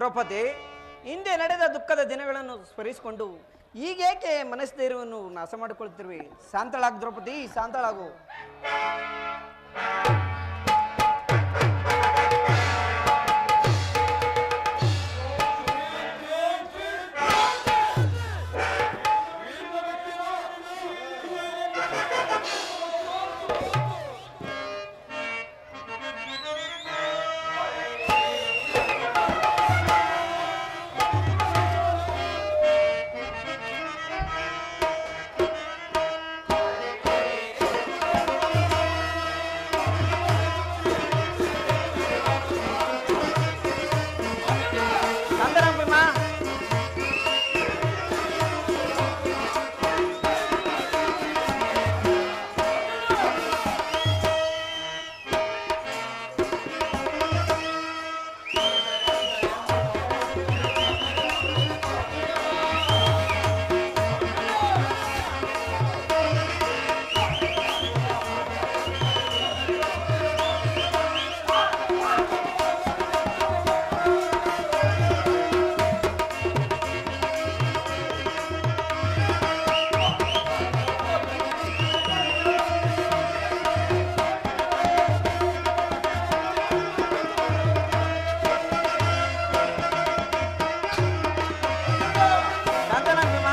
ದ್ರೌಪದಿ ಹಿಂದೆ ನಡೆದ ದುಃಖದ ದಿನಗಳನ್ನು ಸ್ಮರಿಸಿಕೊಂಡು ಈಗೇಕೆ ಮನಸ್ಥೈರ್ಯವನ್ನು ನಾಶ ಮಾಡಿಕೊಳ್ತಿರುವೆ ಶಾಂತಳಾಗು ದ್ರೌಪದಿ ಶಾಂತಳಾಗು ಶಾಂತರಾಮ್ ಭೀಮ ಶಾಂತರಾಮ್ ಭೀಮ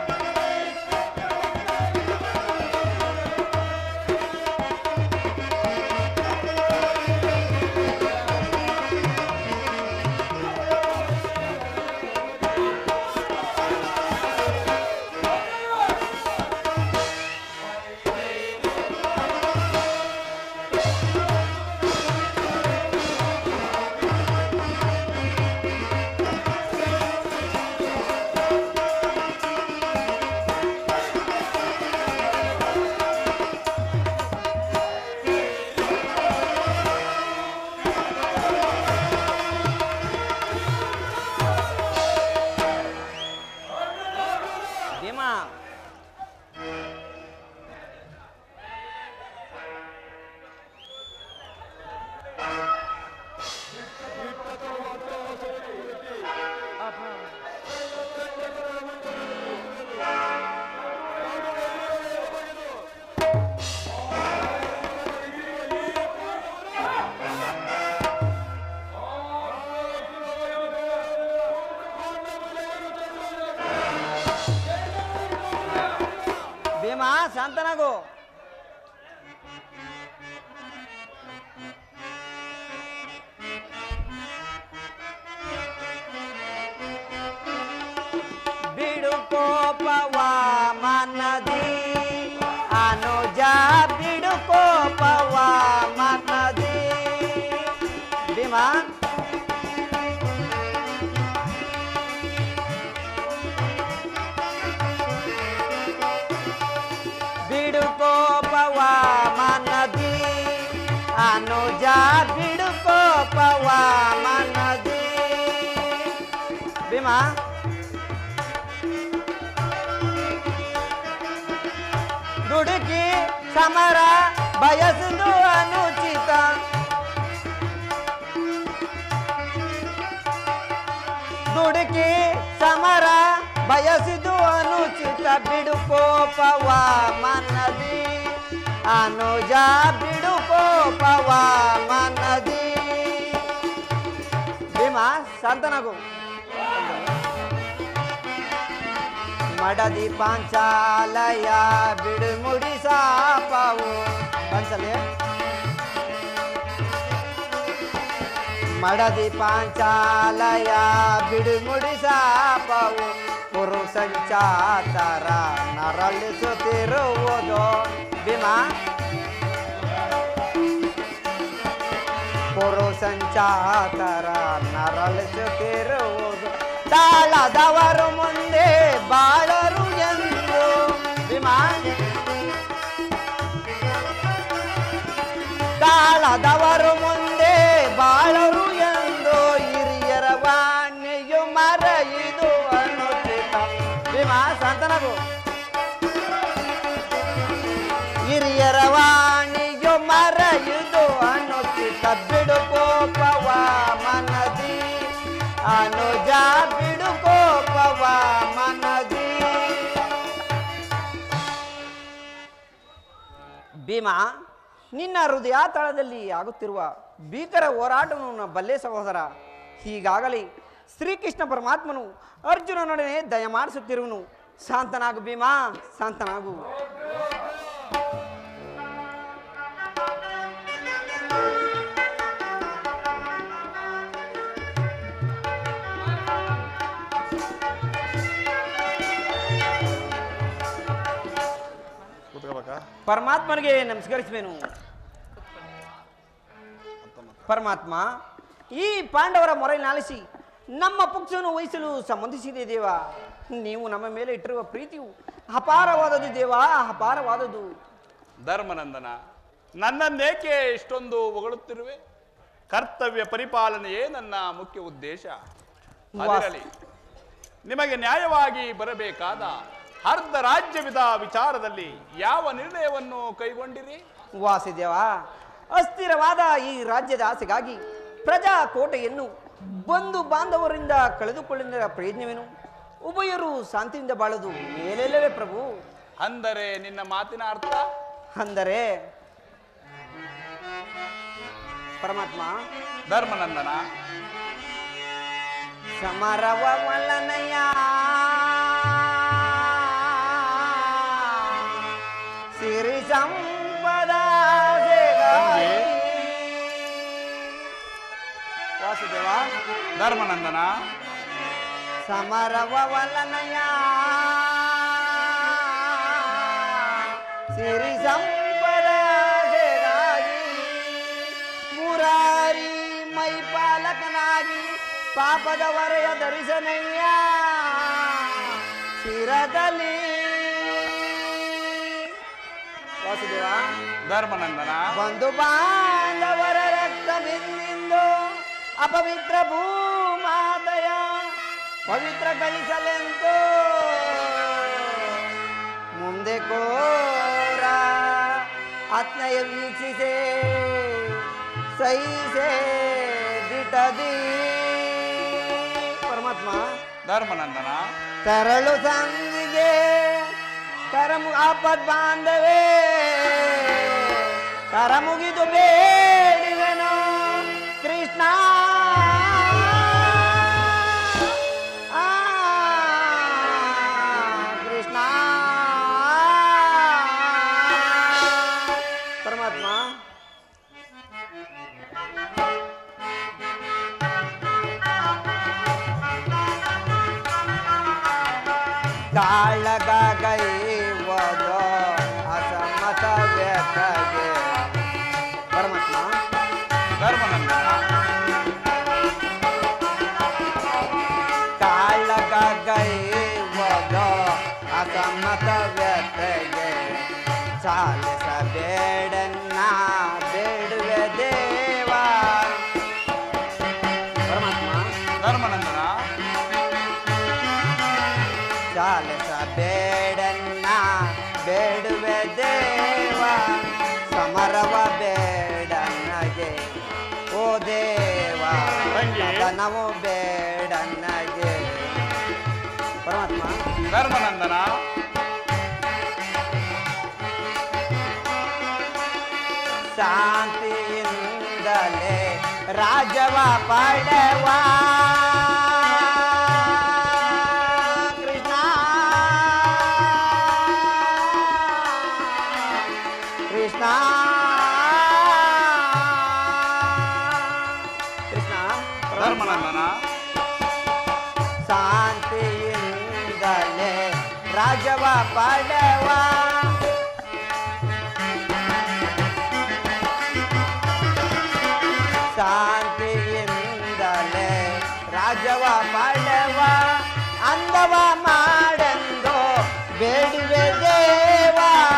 ಭೀಮ ಭೀಮ ಶಾಂತನಾಗು ಬಿಡು ಕೋಪವ ಮನದಿ ಅನುಜ ಬಿಡು ಕೋಪವ ಮನದಿ ಭೀಮ ಬಿಡು ಕೋಪವ ಮನದಿ ಅನುಜ ಬಿಡು ಕೋಪವ ಮನದಿ ಭೀಮ ದುಡುಕಿ ಸಮರ ಬಯಸುದು ಅನುಚಿತ ದುಡುಕಿ ಸಮರ ಬಯಸಿದು ಅನುಚಿತ ಬಿಡು ಕೋಪವ ಮನದಿ ಅನುಜ ಬಿಡು ಕೋಪವ ಮನದಿ ಭೀಮ ಶಾಂತನಾಗು ಮಡದಿ ಪಾಂಚಾಲಯ ಬಿಡು ಮುಡಿ ಸಾಪವು ಒಂದ್ಸಲಿ ಮಡದಿ ಪಾಂಚಾಲಯ ಬಿಡು ಮುಡಿ ಸಾಪವು ಕುರು ಸಂಚಾತರ ನರಳಿಸುತ್ತಿರುವುದು ಭೀಮ ಕುರು ಸಂಚಾತರ ನರಳಿಸುತ್ತಿರುವುದು ತಾಳದವರು ಮುಂದೆ ಬಾಳರು ಎಂದು ಭೀಮ ತಾಳದವರು ಮುಂದೆ ಬಾಳರು ಎಂದು ಹಿರಿಯರ ವಾಣಿಯು ಮರೆಯಿದು ಅನ್ನುತ್ತಿದ್ದ ಭೀಮ ಶಾಂತನಗು ಹಿರಿಯರ ವಾಣಿಯು ಮರೆಯುದು ಅನ್ನುತ್ತಿದ್ದ ಬಿಡು ಕೋಪವ ಮನದಿ ಅನು ಭೀಮಾ ನಿನ್ನ ಹೃದಯ ತಳದಲ್ಲಿ ಆಗುತ್ತಿರುವ ಭೀಕರ ಹೋರಾಟವನ್ನು ಬಲ್ಲೆ ಸಹೋದರ ಹೀಗಾಗಲಿ ಶ್ರೀಕೃಷ್ಣ ಪರಮಾತ್ಮನು ಅರ್ಜುನನೊಡನೆ ದಯಮಾಡಿಸುತ್ತಿರುವನು ಶಾಂತನಾಗು ಭೀಮಾ ಶಾಂತನಾಗು ಕೂತ್ಕೋಬೇಕಾ ಪರಮಾತ್ಮನಿಗೆ ನಮಸ್ಕರಿಸುವೆನು ಪರಮಾತ್ಮ ಈ ಪಾಂಡವರ ಮೊರೆನಾಲಿಸಿ ನಮ್ಮ ಪಕ್ಷವನ್ನು ವಹಿಸಲು ಸಂಬಂಧಿಸಿದೆ ದೇವ ನೀವು ನಮ್ಮ ಮೇಲೆ ಇಟ್ಟಿರುವ ಪ್ರೀತಿಯು ಅಪಾರವಾದದ್ದು ದೇವ ಅಪಾರವಾದದ್ದು ಧರ್ಮನಂದನ ನನ್ನನ್ನೇಕೆ ಇಷ್ಟೊಂದು ಹೊಗಳುತ್ತಿರುವೆ ಕರ್ತವ್ಯ ಪರಿಪಾಲನೆಯೇ ನನ್ನ ಮುಖ್ಯ ಉದ್ದೇಶ ಅದರಲ್ಲಿ ನಿಮಗೆ ನ್ಯಾಯವಾಗಿ ಬರಬೇಕಾದ ಅರ್ಧ ರಾಜ್ಯವಿದ ವಿಚಾರದಲ್ಲಿ ಯಾವ ನಿರ್ಣಯವನ್ನು ಕೈಗೊಂಡಿರಿ ವಾಸುದೇವ ಅಸ್ಥಿರವಾದ ಈ ರಾಜ್ಯದ ಆಸೆಗಾಗಿ ಪ್ರಜಾಕೋಟೆಯನ್ನು ಬಂಧು ಬಾಂಧವರಿಂದ ಕಳೆದುಕೊಳ್ಳುವ ಪ್ರಯತ್ನವೇನು ಉಭಯರು ಶಾಂತಿಯಿಂದ ಬಾಳುದು ಮೇಲೆಲ್ಲವೇ ಪ್ರಭು ಅಂದರೆ ನಿನ್ನ ಮಾತಿನ ಅರ್ಥ ಅಂದರೆ ಪರಮಾತ್ಮ ಧರ್ಮನಂದನ ಸಮರವ ವಲ್ಲನಯ್ಯ ಸಿರಿ ಸಂಪದ ವಾಸುದೇವ ಧರ್ಮನಂದನ ಸಮರವ ವಲ್ಲನಯ್ಯ ಸಿರಿ ಸಂಪದ ಮುರಾರಿ ಮೈ ಪಾಲಕನಾಗಿ ಪಾಪದ ವರೆಯ ಧರಿಸನಯ್ಯ ಶಿರದಲ್ಲಿ ವಾಸುದೇವ ಧರ್ಮನಂದನ ಬಂಧು ಬಾಂಧವರ ರಕ್ತವಿಂದಿಂದು ಅಪವಿತ್ರ ಭೂಮಾದಯ ಪವಿತ್ರ ಗಳಿಸಲೆಂದು ಮುಂದೆ ಕೋರ ಆತ್ಮಯ ವೀಕ್ಷಿಸೆ ಸಹಿಸೆ ದಿಟದಿ ಪರಮಾತ್ಮ ಧರ್ಮನಂದನ ತರಳು ಸಂಗಿಗೆ ಕರಮು ಆಪದ್ ಬಾಂಧವೇ ಕರ ಮುಗಿದು ಬೇಡಿವೆನು ಕೃಷ್ಣ ಆ, ಕೃಷ್ಣ ಪರಮಾತ್ಮ ಕಾಳಗ ಗೈವದ ಅಸಮ್ಮತ ವ್ಯಥಗೆ ಪರಮಾತ್ಮ ಧರ್ಮನಂದನ ಕಾಳಗ ಗೈವದ ಅಸಮ್ಮತ ವ್ಯಥಗೆ ಚಾಲಿಸಬೇಡನ್ನ ಬೇಡುವೆ ದೇವ ಪರಮಾತ್ಮ ಧರ್ಮನಂದನ ಚಾಲಿಸಬೇಡನ್ನ ಬೇಡುವೆ ದೇವ ಸಮರವ ಬೇಡನ್ನಗೆ ಓ ದೇವ ತಂಗಿ. ನಾವು ಬೇಡನ್ನಗೆ ಪರಮಾತ್ಮ ಧರ್ಮನಂದನ ಶಾಂತಿಯಿಂದಲೇ ರಾಜವ ಪಡೆವ ಕೃಷ್ಣ ಕೃಷ್ಣ ಕೃಷ್ಣ ಧರ್ಮನಂದನ ಶಾಂತಿಯಿಂದಲೇ ರಾಜವ ಪಡೆವ ಶಾಂತಿಯಿಂದಲೇ ರಾಜವ ಪಡೆವ ಅಂದವ ಮಾಡೆಂದು ಬೇಡುವೆ ದೇವ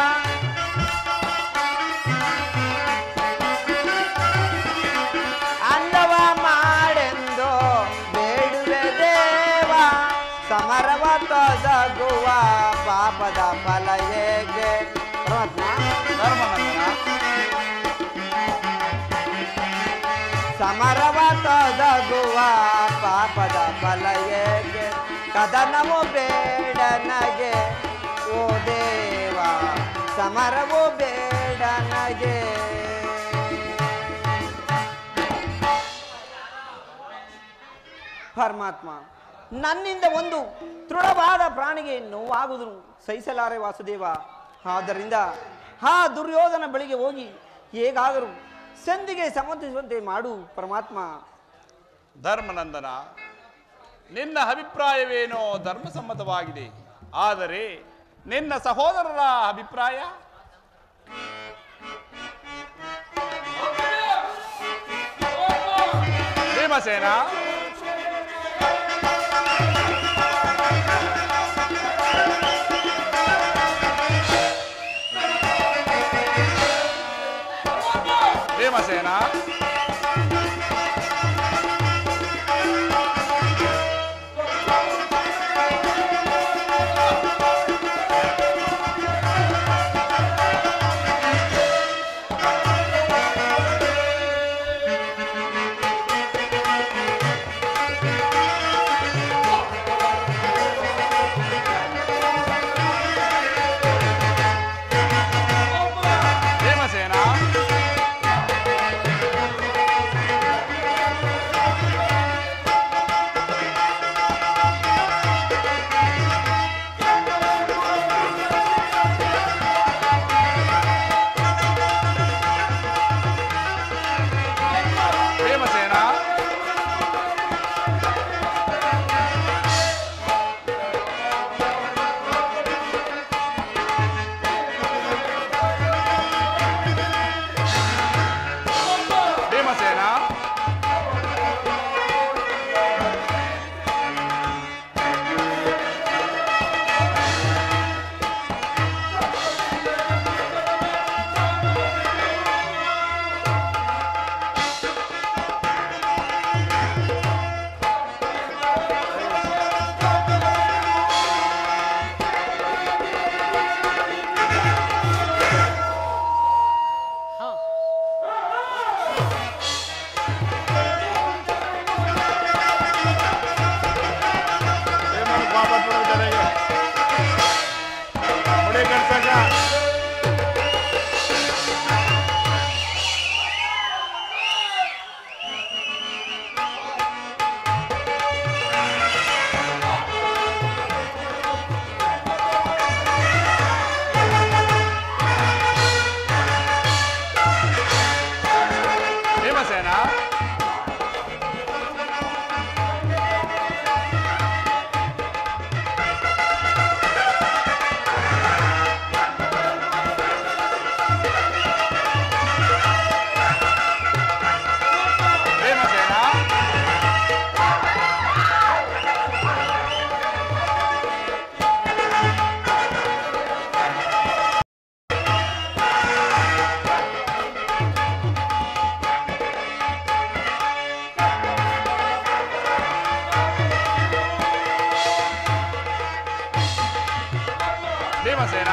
ಅಂದವ ಮಾಡೆಂದು ಬೇಡುವೆ ದೇವ ಸಮರವ ತೊದಗುವ ಪಾಪದ ಫಲ ಹೇಗೆ ಪರಮಾತ್ಮ ಧರ್ಮನಂದನ ಸಮರವ ತೊದಗುವ ಪಾಪದ ಫಲ ಹೇಗೆ ಕದನವು ಬೇಡ ನಗೆ ಓ ದೇವ ಸಮರವು ಬೇಡ ಬೇಡನಗೆ ಪರಮಾತ್ಮ ನನ್ನಿಂದ ಒಂದು ದೃಢವಾದ ಪ್ರಾಣಿಗೆ ನೋವಾಗುವುದು ಸಹಿಸಲಾರೆ ವಾಸುದೇವ ಆದ್ದರಿಂದ ಆ ದುರ್ಯೋಧನ ಬಳಿಗೆ ಹೋಗಿ ಹೇಗಾದರೂ ಸಂಧಿಗೆ ಸಮರ್ಥಿಸುವಂತೆ ಮಾಡು ಪರಮಾತ್ಮ ಧರ್ಮನಂದನ ನಿನ್ನ ಅಭಿಪ್ರಾಯವೇನೋ ಧರ್ಮಸಮ್ಮತವಾಗಿದೆ ಆದರೆ ನಿನ್ನ ಸಹೋದರರ ಅಭಿಪ್ರಾಯ ಭೀಮಸೇನ ಭೀಮಸೇನ ಭೀಮಸೇನ ಭೀಮಸೇನ ಭೀಮಸೇನ ಏಮನ್ ಪಾಪ ಬಿಡ್ತಾರೆ ಮುಡಿ ಕಟ್ಸಕ ಭೀಮಸೇನ ಭೀಮಸೇನ ಭೀಮಸೇನ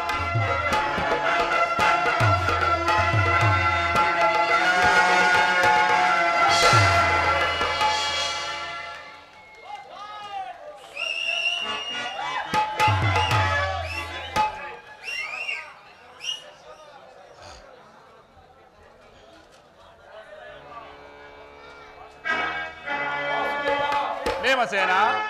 ಭೀಮಸೇನ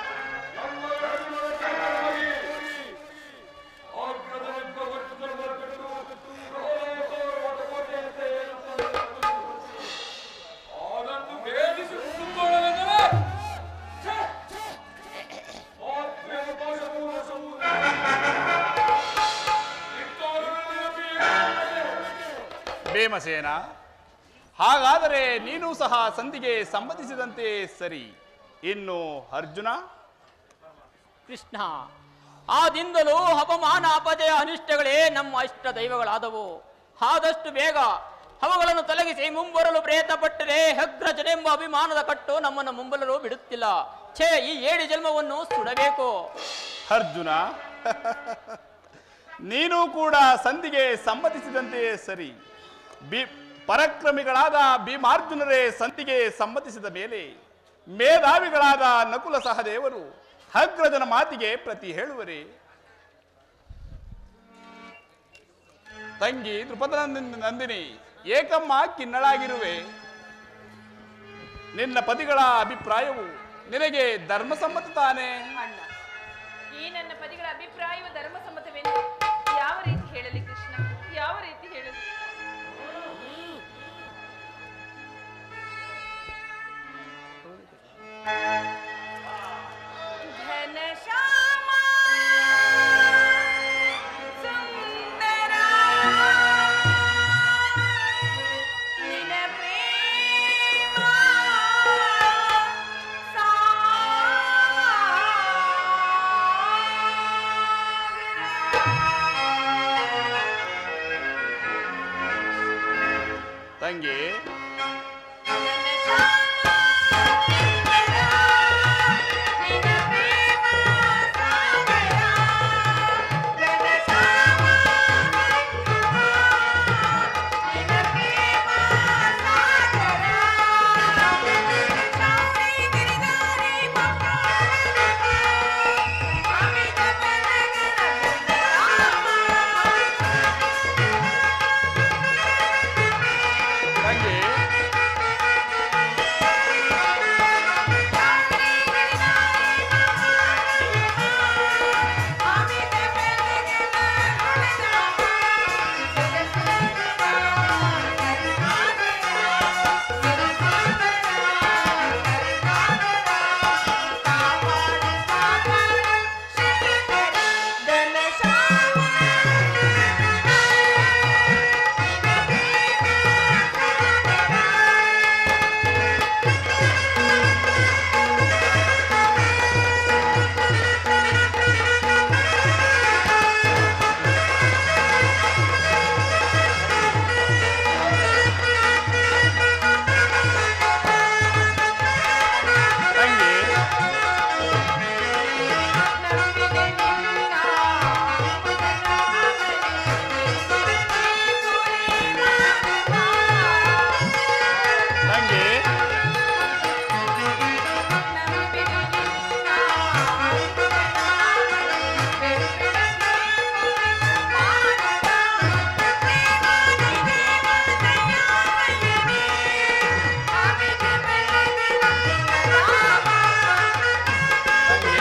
ಭೀಮಸೇನ ಹಾಗಾದರೆ ನೀನು ಸಹ ಸಂಧಿಗೆ ಸಂಬಂಧಿಸಿದಂತೆ ಸರಿ ಇನ್ನು ಅರ್ಜುನ ಕೃಷ್ಣ ಆದಿಂದಲೂ ಅಪಮಾನ ಅಪಜಯ ಅನಿಷ್ಟಗಳೇ ನಮ್ಮ ಇಷ್ಟ ದೈವಗಳಾದವು ಆದಷ್ಟು ಬೇಗ ಅವುಗಳನ್ನು ತೊಲಗಿಸಿ ಮುಂಬರಲು ಪ್ರಯತ್ನ ಪಟ್ಟರೆ ಹಗ್ರಜನೆಂಬ ಅಭಿಮಾನದ ಕಟ್ಟು ನಮ್ಮನ್ನು ಮುಂಬರಲು ಬಿಡುತ್ತಿಲ್ಲ ಛೇ ಈ ಏಳು ಜನ್ಮವನ್ನು ಸುಡಬೇಕು ಅರ್ಜುನ ನೀನು ಕೂಡ ಸಂಧಿಗೆ ಸಮ್ಮತಿಸಿದಂತೆ ಸರಿ ಬಿ ಪರಕ್ರಮಿಗಳಾದ ಭೀಮಾರ್ಜುನರೇ ಸಂಧಿಗೆ ಸಮ್ಮತಿಸಿದ ಮೇಲೆ ಮೇಧಾವಿಗಳಾದ ನಕುಲ ಸಹದೇವರು ಅಗ್ರಜನ ಮಾತಿಗೆ ಪ್ರತಿ ಹೇಳುವರೆ ತಂಗಿ ದೃಪದ ನಂದಿನಿ ಏಕಮ್ಮ ಕಿನ್ನಳಾಗಿರುವೆ ನಿನ್ನ ಪತಿಗಳ ಅಭಿಪ್ರಾಯವು ನಿನಗೆ ಧರ್ಮಸಮ್ಮತ ತಾನೇ ಅಣ್ಣ ಈ ನನ್ನ ಪದಿಗಳ ಅಭಿಪ್ರಾಯವು ಧರ್ಮಸಮ್ಮತವೆಂದು ಯಾವ ರೀತಿ ಹೇಳಲಿ ಕೃಷ್ಣ ಯಾವ ರೀತಿ ಹೇಳಲಿ ಘನಶ್ಯಾಮ ಸುಂದರ ನಿನ ಪ್ರೇಮ ತಂಗಿ ತಂಗಿ ತಂಗಿ ತಂಗಿ ತಂಗಿ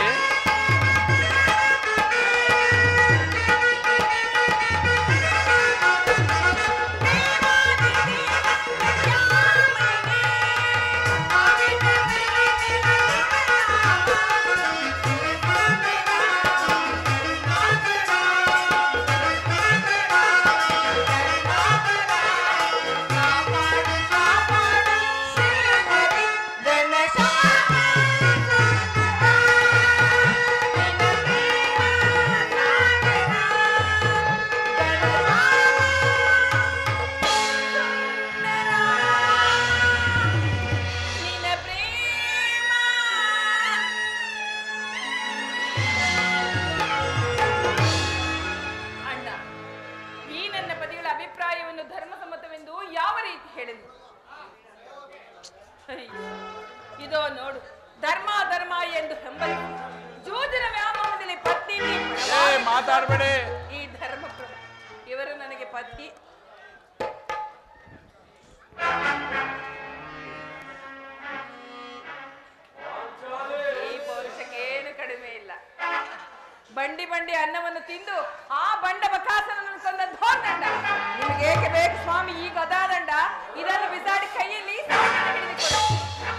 ನಿನ್ನ ಪ್ರೇಮ ಅಣ್ಣ ಈ ನನ್ನ ಪದಿಗಳ ಅಭಿಪ್ರಾಯವನ್ನು ಧರ್ಮಸಮ್ಮತವೆಂದು ಯಾವ ರೀತಿ ಹೇಳಿದೆ ಇದೋ ನೋಡು ಧರ್ಮ ಧರ್ಮ ಎಂದು ಹೆಂಬಲಿಸಿ ಜೂಜಿನ ವ್ಯಾಮೋಹದಲ್ಲಿ ಪತ್ನಿ ಏ ಮಾತಾಡ್ಬೇಡಿ ಈ ಧರ್ಮ ಇವರು ನನಗೆ ಪತಿ ಈ ಪೌರುಷಕ್ಕೆ ಏನು ಕಡಿಮೆ ಇಲ್ಲ ಬಂಡಿ ಬಂಡಿ ಅನ್ನವನ್ನು ತಿಂದು ಆ ಬಂಡ ಬಕಾಸನನ್ನು ಕೊಂದ ಧೋರ್ದಂಡ ನಿಮಗೆ ಏಕೆ ಬೇಕು ಸ್ವಾಮಿ ಈ ಗದಾದಂಡ ಇದನ್ನು ಬಿಸಾಡಿ ಕೈಯಲ್ಲಿ ಸಾಮಾನ್ಯ ಹಿಡಿದುಕೊಳ್ಳಿ.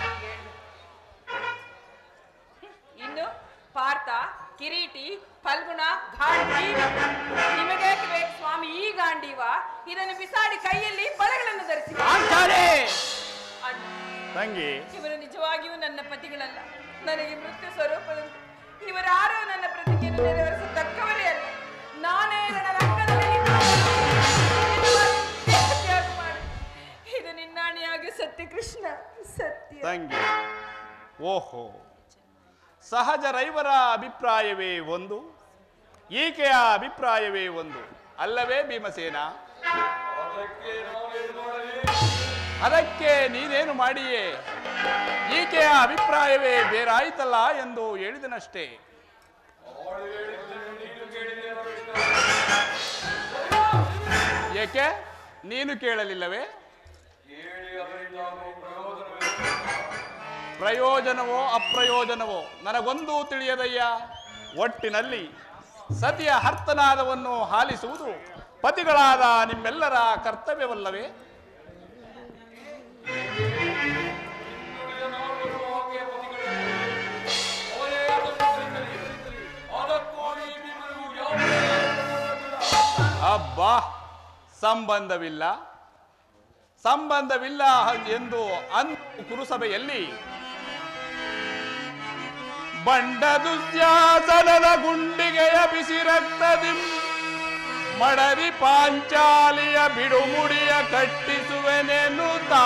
ಇನ್ನು ಪಾರ್ಥ ಕಿರೀಟಿ ಫಲ್ಗುಣ ಗಾಂಧಿ ನಿಮಗೇಕೆ ಬೇಕು ಸ್ವಾಮಿ ಈ ಗಾಂಡೀವ ಇದನ್ನು ಬಿಸಾಡಿ ಕೈಯಲ್ಲಿ ಬಳೆಗಳನ್ನು ಧರಿಸಿ ಪಾಂಚಾಲಿ ಅಣ್ಣ ತಂಗಿ ಇವರು ನಿಜವಾಗಿಯೂ ನನ್ನ ಪತಿಗಳಲ್ಲ ನನಗೆ ಮೃತ್ಯು ಸ್ವರೂಪದಂತೆ ಇವರಾರೂ ನನ್ನ ಪ್ರತಿಜ್ಞೆಯನ್ನು ನೆರವೇರಿಸತಕ್ಕವರೇ ಅಲ್ಲ ನಾನೇ ನನ್ನ ರಂಗದಲ್ಲಿ ತ್ಯಾಗ ಮಾಡಿ ಇದು ನಿನ್ನಾಣಿಯಾಗಿ ಸತ್ಯ ಕೃಷ್ಣ ಸತ್ಯ ತಂಗಿ ಓಹೋ ಸಹಜ ರೈವರ ಅಭಿಪ್ರಾಯವೇ ಒಂದು ಈಕೆಯ ಅಭಿಪ್ರಾಯವೇ ಒಂದು ಅಲ್ಲವೇ ಭೀಮಸೇನ ಅದಕ್ಕೆ ನೀನೇನು ಮಾಡಿಯೇ ಈಕೆಯ ಅಭಿಪ್ರಾಯವೇ ಬೇರಾಯಿತಲ್ಲ ಎಂದು ಹೇಳಿದನಷ್ಟೇ ಏಕೆ ನೀನು ಕೇಳಲಿಲ್ಲವೇ ಪ್ರಯೋಜನವೋ ಅಪ್ರಯೋಜನವೋ ನನಗೊಂದೂ ತಿಳಿಯದಯ್ಯ ಒಟ್ಟಿನಲ್ಲಿ ಸತಿಯ ಹರ್ತನಾದವನ್ನು ಆಲಿಸುವುದು ಪತಿಗಳಾದ ನಿಮ್ಮೆಲ್ಲರ ಕರ್ತವ್ಯವಲ್ಲವೇ ಅಬ್ಬಾ ಸಂಬಂಧವಿಲ್ಲ ಸಂಬಂಧವಿಲ್ಲ ಎಂದು ಅಂದು ಕುರುಸಭೆಯಲ್ಲಿ ಬಂಡ ದುಶ್ಯಾಸನದ ಗುಂಡಿಗೆಯ ಬಿಸಿ ರಕ್ತದಿಂ ಮಡದಿ ಪಾಂಚಾಲಿಯ ಬಿಡುಮುಡಿಯ ಕಟ್ಟಿಸುವೆನೆನ್ನುತ್ತಾ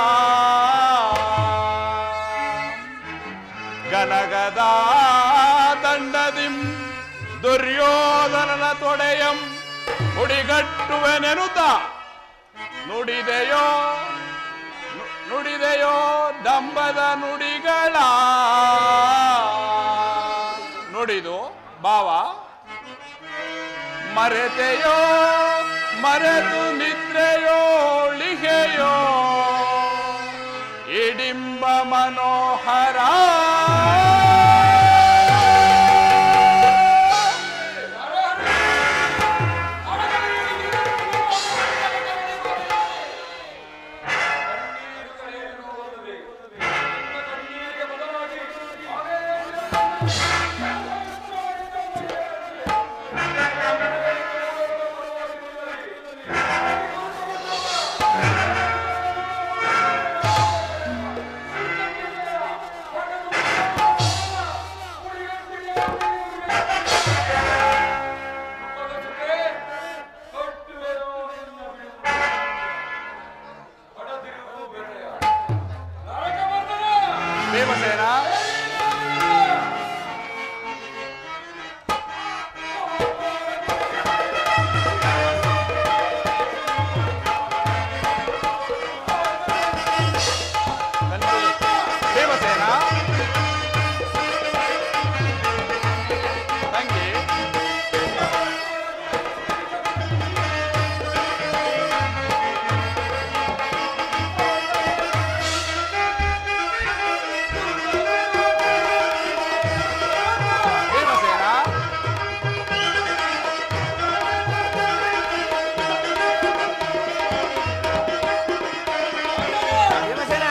ಗನಗದ ದಂಡದಿಂ ದುರ್ಯೋಧನನ ತೊಡೆಯಂ ಹುಡಿಗಟ್ಟುವೆನೆನುತ ನುಡಿದೆಯೋ ನು- ನುಡಿದೆಯೋ ದಂಬದ ನುಡಿಗಳ ನುಡಿದು ಭಾವ ಮರೆತೆಯೋ ಮರೆತು ನಿದ್ರೆಯೋ ಳಿಗೆಯೋ ಇಡಿಂಬ ಮನೋಹರ ದೇವಸೇನ ದೇವಸೇನ ತಂಗಿ ದೇವಸೇನ ಭೀಮಸೇನ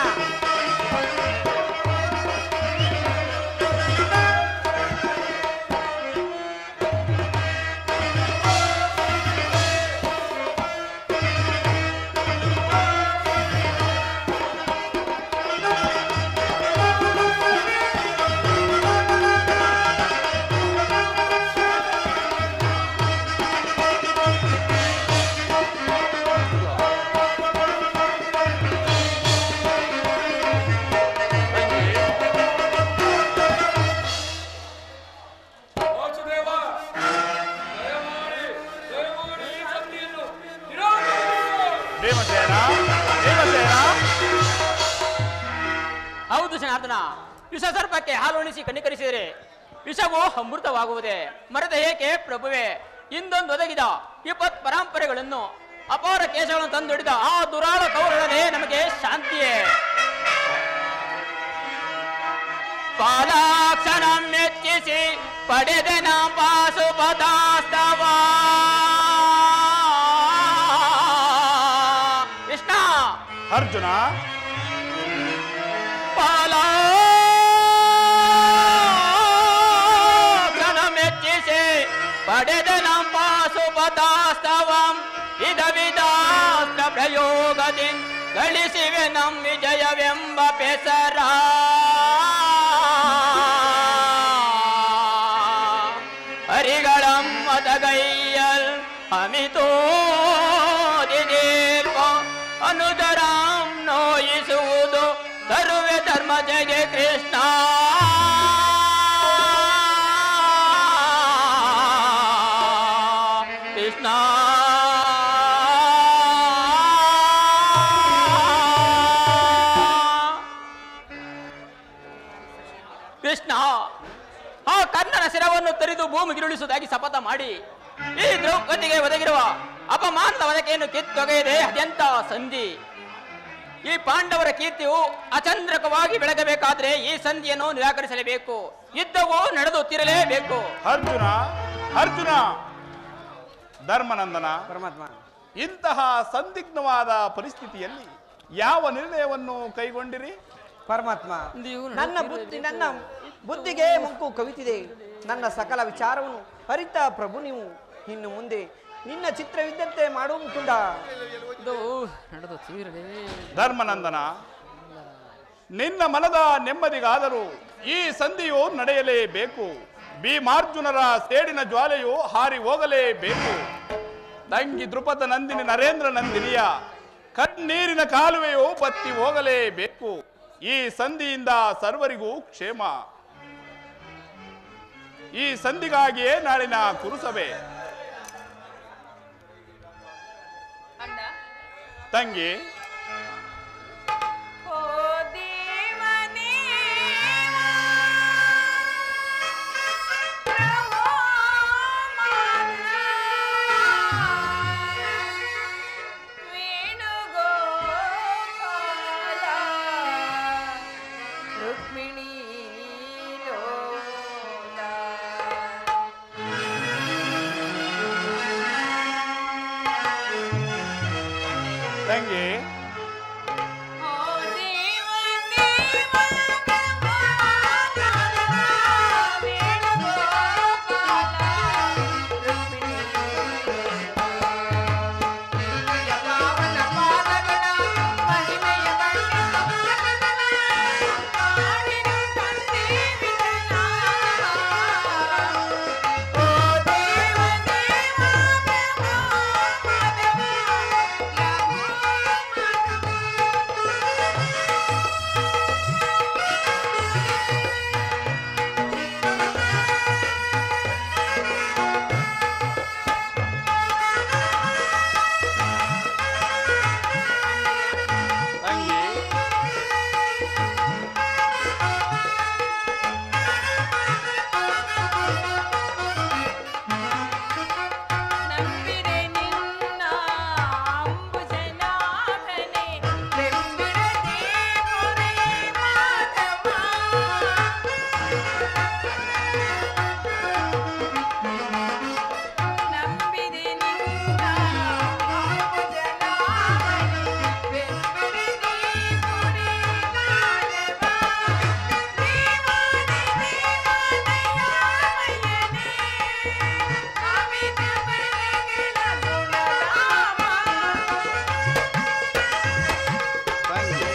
ದೇವಸೇನ ದೇವಸೇನ ಹೌದು ಜನಾರ್ದನ ವಿಷ ಸರ್ಪಕ್ಕೆ ಹಾಲು ಉಣಿಸಿ ಕಣ್ಣಿಕರಿಸಿದರೆ ವಿಷವು ಅಮೃತವಾಗುವುದೇ ಮರದ ಏಕೆ ಪ್ರಭುವೆ ಇಂದೊಂದು ಒದಗಿದ ವಿಪತ್ ಪರಂಪರೆಗಳನ್ನು ಅಪಾರ ಕೇಶಗಳನ್ನು ತಂದೊಡಿದ ಆ ದುರಾಳ ಕೌರವನೇ ನಮಗೆ ಶಾಂತಿಯೇ ಪಾಲಾಕ್ಷಣ ಮೆಚ್ಚಿಸಿ ಪಡೆದನ ಪಾಶುಪದಾಸ್ತವ ಕೃಷ್ಣ ಅರ್ಜುನ ಪಾಲಾಕ್ಷಣ ಮೆಚ್ಚಿಸಿ ಪಡೆದ ನಮ್ಮ ಸುಪದಾಸ್ತವಂ ಇದ ವಿಧಾಸ್ತ್ರ ಪ್ರಯೋಗದಿ ಗಳಿಸಿವೆ ನಮ್ ವಿಜಯವೆಂಬ ಪೆಸರ ಹರಿಗಳಂ ಮದಗೈಯಲ್ ಅಮಿತೋ ದಿದೀರ್ಪ ಅನುದರಾಂ ನೋಯಿಸುವುದು ತರುವೆ ಧರ್ಮ ಜಗೆ ಕೃಷ್ಣ ಕೃಷ್ಣ ಕೃಷ್ಣ ಆ ಕರ್ಣನ ಶಿರವನ್ನು ತರಿದು ಭೂಮಿಗಿರುಳಿಸುವುದಾಗಿ ಶಪಥ ಮಾಡಿ ಈ ದ್ರೌಪದಿಗೆ ಒದಗಿರುವ ಅಪಮಾನದ ವದಕೆಯನ್ನು ಕಿತ್ತೊಗೆಯದೆ ಅದೆಂತ ಸಂಧಿ ಈ ಪಾಂಡವರ ಕೀರ್ತಿಯು ಅಚಂದ್ರಕವಾಗಿ ಬೆಳಗಬೇಕಾದ್ರೆ ಈ ಸಂಧಿಯನ್ನು ನಿರಾಕರಿಸಲೇಬೇಕು ಯುದ್ಧವು ನಡೆದು ತಿರಲೇಬೇಕು ಅರ್ಜುನ ಅರ್ಜುನ ಧರ್ಮನಂದನ ಪರಮಾತ್ಮ ಇಂತಹ ಸಂದಿಗ್ಧವಾದ ಪರಿಸ್ಥಿತಿಯಲ್ಲಿ ಯಾವ ನಿರ್ಣಯವನ್ನು ಕೈಗೊಂಡಿರಿ ಪರಮಾತ್ಮ ನನ್ನ ಬುದ್ಧಿ ನನ್ನ ಬುದ್ಧಿಗೆ ಮಂಕು ಕವಿತಿದೆ ನನ್ನ ಸಕಲ ವಿಚಾರವನ್ನು ಅರಿತ ಪ್ರಭು ನೀವು ಇನ್ನು ಮುಂದೆ ನಿನ್ನ ಚಿತ್ರವಿದ್ದಂತೆ ಮಾಡು ಮುಕುಂದ ನಡೆದು ತೀರಲೇ ಧರ್ಮನಂದನ ನಿನ್ನ ಮನದ ನೆಮ್ಮದಿಗಾದರೂ ಈ ಸಂಧಿಯು ನಡೆಯಲೇಬೇಕು ಭೀಮಾರ್ಜುನರ ಸೇಡಿನ ಜ್ವಾಲೆಯು ಹಾರಿ ಹೋಗಲೇಬೇಕು ತಂಗಿ ದೃಪದ ನಂದಿನಿ ನರೇಂದ್ರ ನಂದಿನಿಯ ಕಣ್ಣೀರಿನ ಕಾಲುವೆಯು ಬತ್ತಿ ಹೋಗಲೇಬೇಕು ಈ ಸಂಧಿಯಿಂದ ಸರ್ವರಿಗೂ ಕ್ಷೇಮ ಈ ಸಂಧಿಗಾಗಿಯೇ ನಾಳಿನ ಕುರುಸಭೆ ಅಣ್ಣ ತಂಗಿ ಓ ದೇವನೇ ಪ್ರಭೋ ವೇಣುಗೋಪಾಲ ರುಕ್ಮಿಣೀ ಲೋಲ ತಂಗಿ ಓ ದೇವ ದೇವ ವೇಣುಗೋಪಾಲ ರುಕ್ಮಿಣಿ ಯವಾವನ ಪಾದಗಳ ಮಹಿಮೆಯ ಬಣ್ಣಿನ ತಂದೆ ವಿಠಲ ಓ ದೇವ ದೇವ ಮಾಧವ ತಂಗಿ ನಂಬಿರೆ ನಿನ್ನ ಅಂಬುಜನಾಭನೆ ಬೆಂಬಿಡದೆ ಪೊರೆ ಮಾಧವ ನಂಬಿದೆ ನಿನ್ನ ಅಂಬುಜನಾಭನೆ ಬೆಂಬಿಡದೆ ಪೊರೆ ಮಾಧವ ದೇವಾದಿ ದೇವಾಲಯಮಯನೇ ಅಮಿತ ಬಲಗಳ ಗುಣಧಾಮ ತಂಗಿ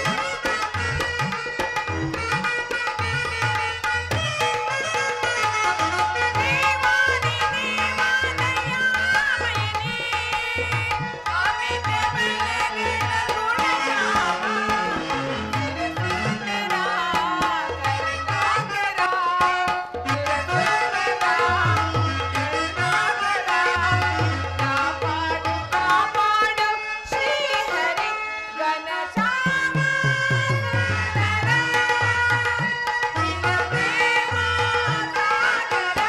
ದೇವಾದಿ ದೇವಾಲಯಮಯನೇ ಅಮಿತ ಬಲಗಳ ಗುಣಧಾಮ ಸುರಸುಂದರ ಕರುಣಾಕರ ಸುರಸುಂದರ ಕರುಣಾಕರ ಕಾಪಾಡು ಕಾಪಾಡು ಶ್ರೀಹರಿ ಘನಶ್ಯಾಮ ಸುಂದರ ನಿನ್ನ ಪ್ರೇಮ ಸಾಗರ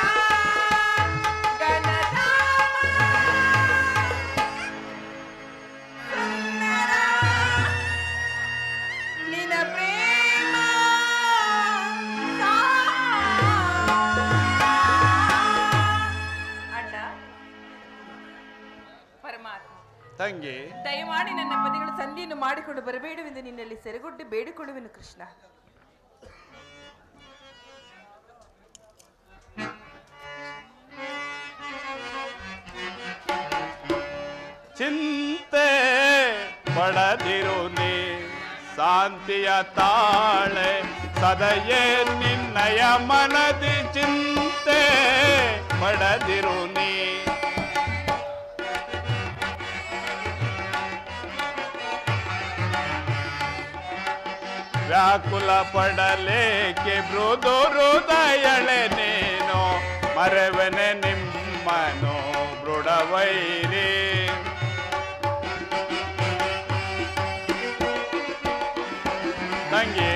ನಿನ್ನ ಪ್ರೇಮ ಅಣ್ಣ ಪರಮಾತ್ಮ ತಂಗಿ ದಯಮಾಡಿ ನನ್ನ ಪದಿಗಳ ಸಂಧಿಯನ್ನು ಮಾಡಿಕೊಂಡು ಬರಬೇಡವೆಂದು ನಿನ್ನಲ್ಲಿ ಸೆರೆಗೊಡ್ಡಿ ಬೇಡಿಕೊಳ್ಳುವೆನು ಕೃಷ್ಣ ಚಿಂತೆ ಪಡದಿರು ನೀ ಶಾಂತಿಯ ತಾಳೆ ಸದಯೇ ನಿನ್ನಯ ಮನದಿ ಚಿಂತೆ ಪಡದಿರು ನೀ ವ್ಯಾಕುಲ ಪಡಲೇಕೆ ಮೃದು ಹೃದಯಳೆ ನೀನು ಮರೆವನೆ ನಿಮ್ಮನು ಮೃಡವೈರಿ ತಂಗಿ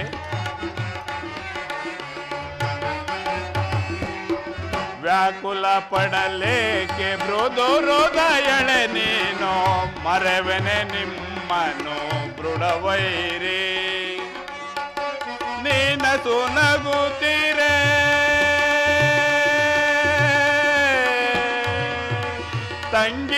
ವ್ಯಾಕುಲ ಪಡಲೇಕೆ ಮೃದು ಹೃದಯಳೆ ನೀನು ಮರೆವೆನೆ ನಿಮ್ಮನು ಬೃಢವೈರಿ ನೀನಸು ನಗುತ್ತೀರೆ ತಂಗಿ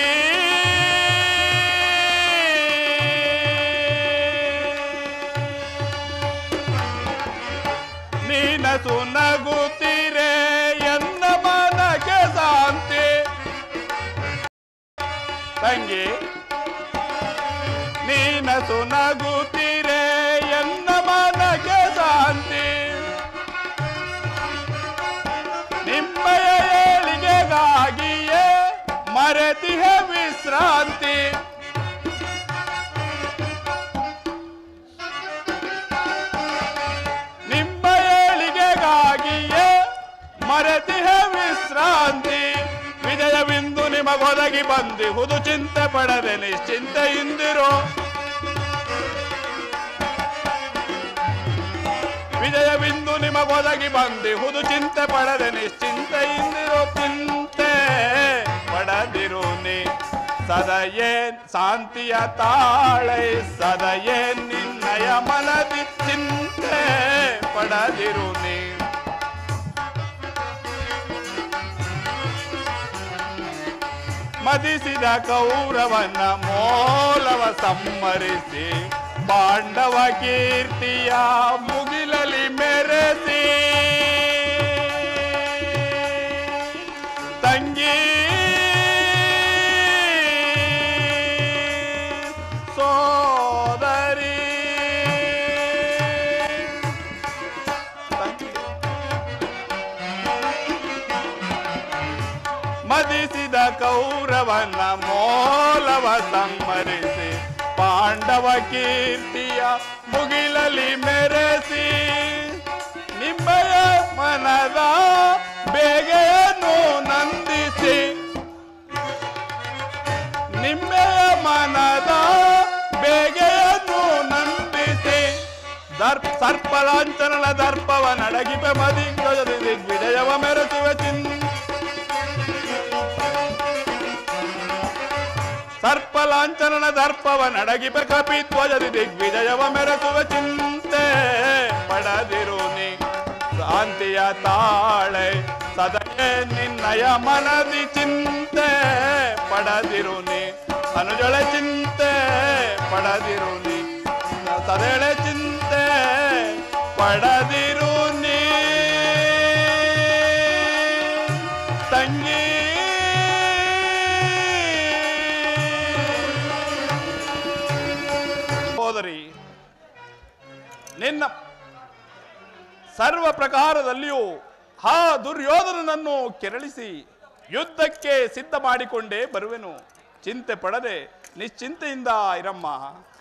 ನೀನಸು ನಗುತ್ತೀರೆ ಎನ್ನ ಮನಕ್ಕೆ ಶಾಂತಿ ತಂಗಿ ನೀನಸು ನಗುತ್ತೀರೆ ಎನ್ನ ಮನಕ್ಕೆ ಶಾಂತಿ ನಿಮ್ಮಯ ಏಳಿಗೆಗಾಗಿಯೇ ಮರೆತಿಹ ವಿಶ್ರಾಂತಿ ನಿಮ್ಮ ಏಳಿಗೆಗಾಗಿಯೇ ಮರೆತಿಹ ವಿಶ್ರಾಂತಿ ವಿಜಯವಿಂದು ನಿಮಗೊದಗಿ ಬಂದಿಹುದು ಚಿಂತೆ ಪಡದೆ ನಿಶ್ಚಿಂತೆಯಿಂದಿರೋ ವಿಜಯವಿಂದು ನಿಮಗೊದಗಿ ಬಂದಿಹುದು ಚಿಂತೆ ಪಡದೆ ನಿಶ್ಚಿಂತೆಯಿಂದಿರೋ ಚಿಂತೆ ಪಡದಿರು ನೀ ಸದಯೇ ಶಾಂತಿಯ ತಾಳೈ ಸದಯೇ ನಿನ್ನಯ ಮನದಿ ಚಿಂತೆ ಪಡದಿರು ನೀ ಮದಿಸಿದ ಕೌರವನ ಮೋಲವ ಸಮ್ಮರಿಸಿ ಪಾಂಡವ ಕೀರ್ತಿಯ ಮುಗಿಲಲಿ ಮೆರೆಸಿ ತಂಗಿ ಸೋದರಿ ತಂಗಿ ಮದಿಸಿದ ಕೌರವನ ಮೋಲವ ಸಮ್ಮರಿಸಿ ಪಾಂಡವ ಕೀರ್ತಿಯ ಮುಗಿಲಲಿ ಮೆರೆಸಿ ನಿಮ್ಮಯ ಮನದ ಬೇಗೆಯನ್ನು ನಂದಿಸಿ ನಿಮ್ಮೆಯ ಮನದ ಬೇಗೆಯನ್ನು ನಂದಿಸಿ ದರ್ಪ ಸರ್ಪಲಾಂಚನಳ ದರ್ಪವ ನಡಗಿಪೆ ಮದಿ ದಿಗ್ವಿಜಯವ ಮೆರೆಸುವ ಚಿನ್ ಸರ್ಪಲಾಂಚನನ ದರ್ಪವ ನಡಗಿಪ ಕಪಿತ್ವಜದಿ ದಿಗ್ವಿಜಯವ ಮೆರೆಸುವ ಚಿಂತೆ ಪಡದಿರು ನೀ ಶಾಂತಿಯ ತಾಳೆ ಸದಯೇ ನಿನ್ನಯ ಮನದಿ ಚಿಂತೆ ಪಡದಿರು ನೀ ಅನುಜಳೆ ಚಿಂತೆ ಪಡದಿರು ನೀ ಸದೆಳೆ ಚಿಂತೆ ಪಡದಿರು ನೀ ತಂಗಿ ಸೋದರಿ ನಿನ್ನ ಸರ್ವ ಪ್ರಕಾರದಲ್ಲಿಯೂ ಆ ದುರ್ಯೋಧನನನ್ನು ಕೆರಳಿಸಿ ಯುದ್ಧಕ್ಕೆ ಸಿದ್ಧ ಮಾಡಿಕೊಂಡೇ ಬರುವೆನು ಚಿಂತೆ ಪಡದೆ ನಿಶ್ಚಿಂತೆಯಿಂದ ಇರಮ್ಮ